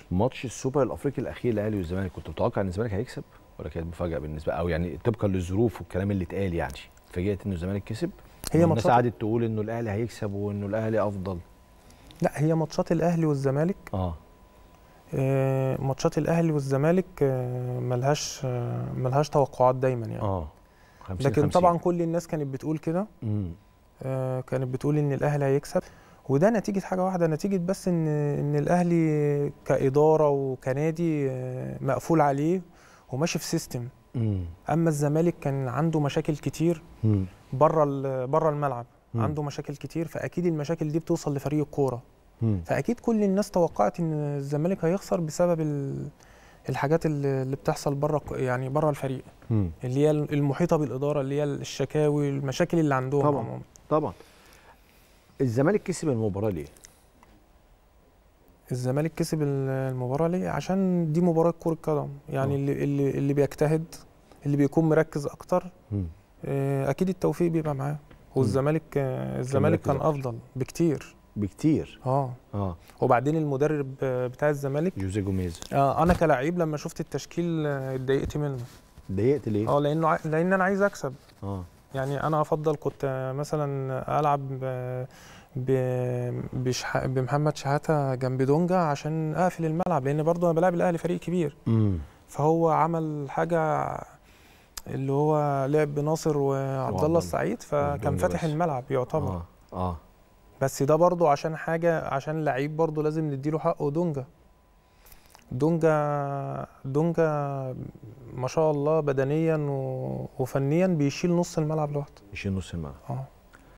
ماتش السوبر الافريقي الاخير الاهلي والزمالك كنت متوقع ان الزمالك هيكسب ولا كانت مفاجاه بالنسبه او يعني طبقا للظروف والكلام اللي اتقال يعني اتفاجئت انه الزمالك كسب هي الناس ماتشات قعدت تقول انه الاهلي هيكسب وانه الاهلي افضل لا هي ماتشات الاهلي والزمالك اه آه، ماتشات الاهلي والزمالك آه، ملهاش آه، ملهاش توقعات دايما يعني اه 50 لكن 50. طبعا كل الناس كانت بتقول كده امم آه، كانت بتقول ان الاهلي هيكسب وده نتيجه حاجه واحده نتيجه بس ان ان الاهلي كاداره وكنادي آه، مقفول عليه وماشي في سيستم امم اما الزمالك كان عنده مشاكل كتير امم بره ال- بره الملعب مم. عنده مشاكل كتير فاكيد المشاكل دي بتوصل لفريق الكوره امم فاكيد كل الناس توقعت ان الزمالك هيخسر بسبب ال- الحاجات اللي اللي بتحصل بره يعني بره الفريق امم اللي هي المحيطه بالاداره اللي هي الشكاوي المشاكل اللي عندهم طبعاً. عموما طبعا الزمالك كسب المباراه ليه؟ الزمالك كسب ال- المباراه ليه عشان دي مباراه كره قدم يعني آه. اللي اللي اللي بيجتهد اللي بيكون مركز اكتر امم آه، اكيد التوفيق بيبقى معاه والزمالك آه، الزمالك مركز كان أكتر. افضل بكتير بكتير اه اه وبعدين المدرب آه، بتاع الزمالك جوزيه جوميز آه انا كلاعب لما شفت التشكيل آه، اتضايقت منه ضايقت ليه؟ اه لانه ع- لان انا عايز اكسب اه يعني انا افضل كنت آه، مثلا العب ب- ب- بشح... بمحمد شحاته جنب دونجا عشان اقفل الملعب لان برضه انا بلعب الاهلي فريق كبير امم فهو عمل حاجه اللي هو لعب بناصر وعبد وعبد الله الله. السعيد فكان ودونجا فاتح بس. الملعب يعتبر اه اه بس ده برضه عشان حاجه عشان لعيب برضه لازم نديله حقه دونجا دونجا دونجا ما شاء الله بدنيا و... وفنيا بيشيل نص الملعب لوحده يشيل نص الملعب اه